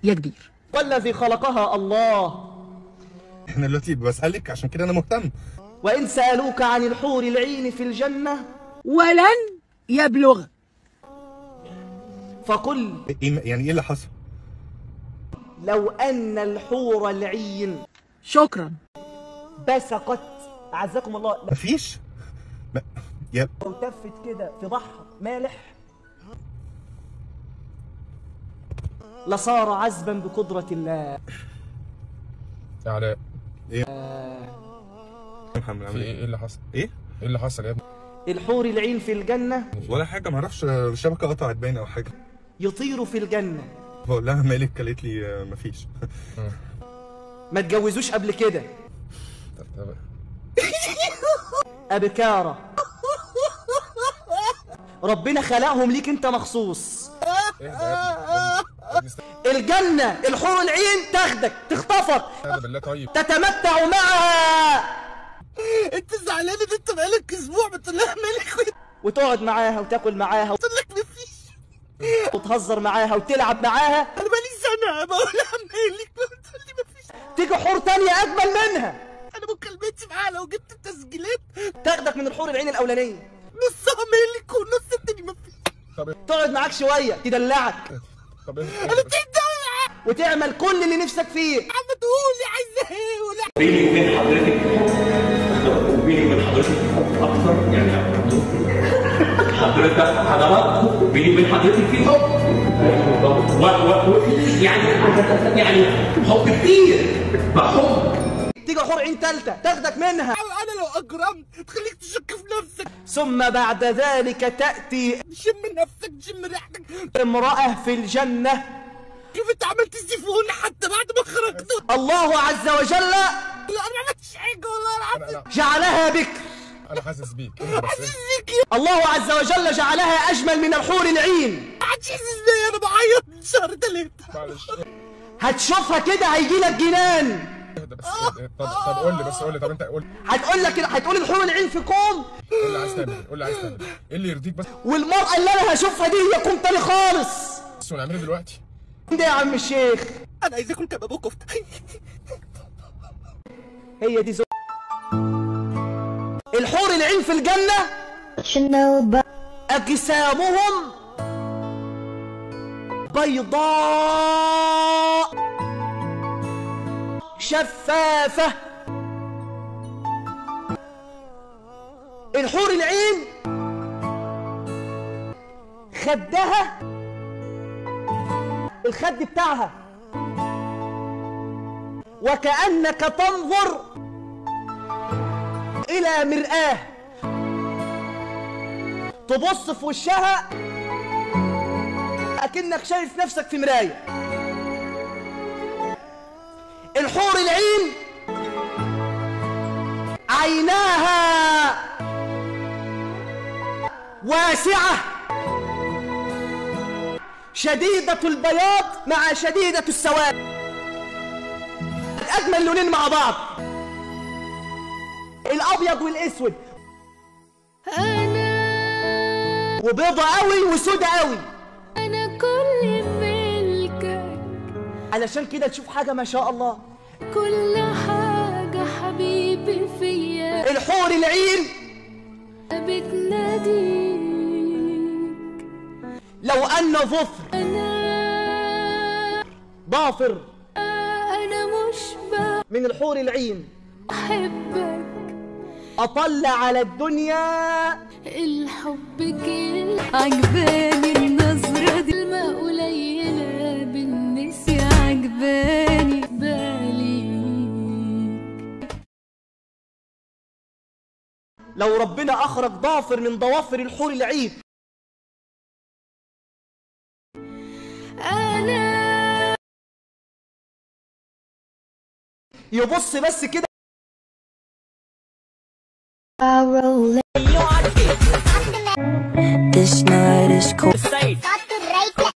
يا كبير والذي خلقها الله احنا دلوقتي بسألك عشان كده انا مهتم وإن سألوك عن الحور العين في الجنة ولن يبلغ فقل ايه يعني ايه اللي حصل لو أن الحور العين شكرا بسقت أعزكم الله مفيش ما... يا لو تفت كده في بحر مالح لصار عذبا بقدرة الله يا علاء محمد في عامل ايه ايه ايه اللي حصل؟ ايه ايه اللي حصل يا ابني؟ الحور العين في الجنة ولا حاجه ما اعرفش الشبكه قطعت باينه او حاجه يطير في الجنة بقول لها مالك قالت لي آه، مفيش ما تجوزوش قبل كده طب- طب- أبكارة ربنا خلقهم ليك انت مخصوص ايه ده يا ابني؟ يا ابني- يا ابني استهدى الجنة الحور العين تاخدك تخطفك بالله طيب تتمتع معها انت زعلان ان انت بقالك اسبوع بتقول لها مالك وتقعد معاها وتاكل معاها قلت لك مفيش وتهزر معاها وتلعب معاها انا بقالي سنه بقول لها مالك بتقول لي مفيش تيجي حور تانية أجمل منها انا مكالمتي معاها لو جبت التسجيلات تاخدك من الحور العين الأولانية نصها مالك ونص التاني مفيش طب ايه تقعد معاك شوية تدلعك طب ايه انا بتدعي وتعمل كل اللي نفسك فيه محمد قولي عايزه ايه ولا بيني وبين حضرتك وبيني وبين حضرتك حب اكتر يعني حضرتك حضرات بيني وبين حضرتك في حب و و و يعني يعني حب كتير بحب تيجي حور عين تالتة تاخدك منها انا لو اجرمت تخليك تشك في نفسك ثم بعد ذلك تأتي شم نفسك شم ريحتك امرأة في الجنة كيف انت عملت الزيفون حتى بعد ما خرجت الله عز وجل لا انا ما عملتش حاجه والله العظيم انا انا جعلها بكر انا حاسس بيك انت بس ايه حاسسك الله عز وجل جعلها أجمل من الحور العين ما حدش حاسس بيا انا بعيط من شهر تلاتة معلش هتشوفها كده هيجيلك جنان اهدى بس اهدى. طب طب قول لي بس قول لي طب انت قول هتقول لك هتقول الحور العين في كوم قول لي عايز تعمل ايه قول لي عايز تعمل ايه ايه اللي يرضيك بس والمرأة اللي أنا هشوفها دي هي كوم تاني خالص بس ونعمله دلوقتي ده يا عم الشيخ انا عايز اكل كباب وكفته هي دي زو... الحور العين في الجنة أجسامهم بيضاء شفافة الحور العين خدها الخد بتاعها وكأنك تنظر إلى مرآة تبص في وشها أكنك شايف نفسك في مراية الحور العين عيناها واسعة شديدة البياض مع شديدة السواد أجمل لونين مع بعض الأبيض والأسود أنا وبيضة قوي وسودة قوي أنا كل ملكك علشان كده تشوف حاجة ما شاء الله كل حاجة حبيبي فيا الحور العين بتناديك لو أن ظفر أنا ضافر أنا مش من الحور العين بحبك أطل على الدنيا الحب كل عجباني النظرة دي الماء قليلة بالنسية عجباني بالي لو ربنا أخرج ضافر من ضوافر الحور العين أنا يبص بس كده This night is cold.